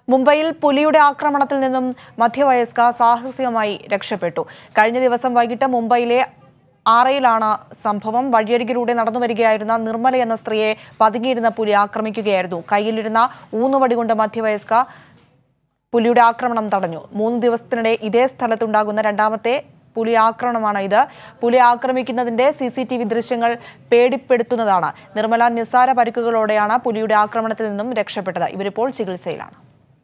മുംബൈയിൽ പുലിയുടെ ആക്രമണത്തിൽ നിന്നും മധ്യവയസ്ക സാഹസികമായി രക്ഷപ്പെട്ടു കഴിഞ്ഞ ദിവസം വൈകിട്ട് മുംബൈയിലെ ആറയിലാണ് സംഭവം വഴിയരികിലൂടെ നടന്നു വരികയായിരുന്ന നിർമ്മല എന്ന സ്ത്രീയെ പതുങ്ങിയിരുന്ന പുലി ആക്രമിക്കുകയായിരുന്നു കയ്യിലിരുന്ന ഊന്നുവടി കൊണ്ട് മധ്യവയസ്ക പുലിയുടെ ആക്രമണം തടഞ്ഞു മൂന്ന് ദിവസത്തിനിടെ ഇതേ സ്ഥലത്തുണ്ടാകുന്ന രണ്ടാമത്തെ പുലി ആക്രമണമാണ് ഇത് പുലി ആക്രമിക്കുന്നതിന്റെ സി സി ടി വി ദൃശ്യങ്ങൾ പേടിപ്പെടുത്തുന്നതാണ് നിർമ്മല നിസ്സാര പരിക്കുകളോടെയാണ് പുലിയുടെ ആക്രമണത്തിൽ നിന്നും രക്ഷപ്പെട്ടത് ഇവരിപ്പോൾ ചികിത്സയിലാണ്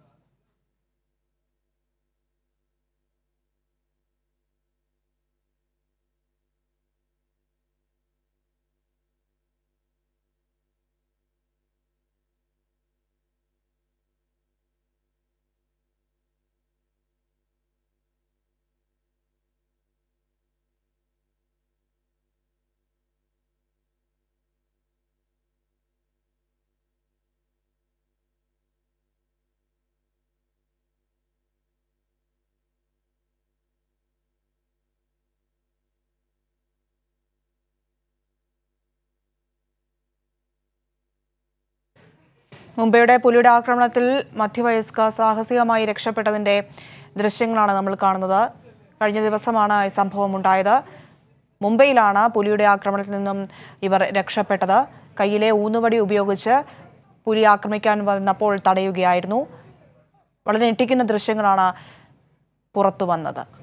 മുംബൈയുടെ പുലിയുടെ ആക്രമണത്തിൽ മധ്യവയസ്ക സാഹസികമായി രക്ഷപ്പെട്ടതിന്റെ ദൃശ്യങ്ങളാണ് നമ്മൾ കാണുന്നത് കഴിഞ്ഞ ദിവസമാണ് ഈ സംഭവം ഉണ്ടായത് മുംബൈയിലാണ് പുലിയുടെ ആക്രമണത്തിൽ നിന്നും ഇവർ രക്ഷപ്പെട്ടത് കയ്യിലെ ഊന്നുവടി ഉപയോഗിച്ച് പുലി ആക്രമിക്കാൻ വന്നപ്പോൾ തടയുകയായിരുന്നു വളരെ ഞെട്ടിക്കുന്ന ദൃശ്യങ്ങളാണ് പുറത്തു വന്നത്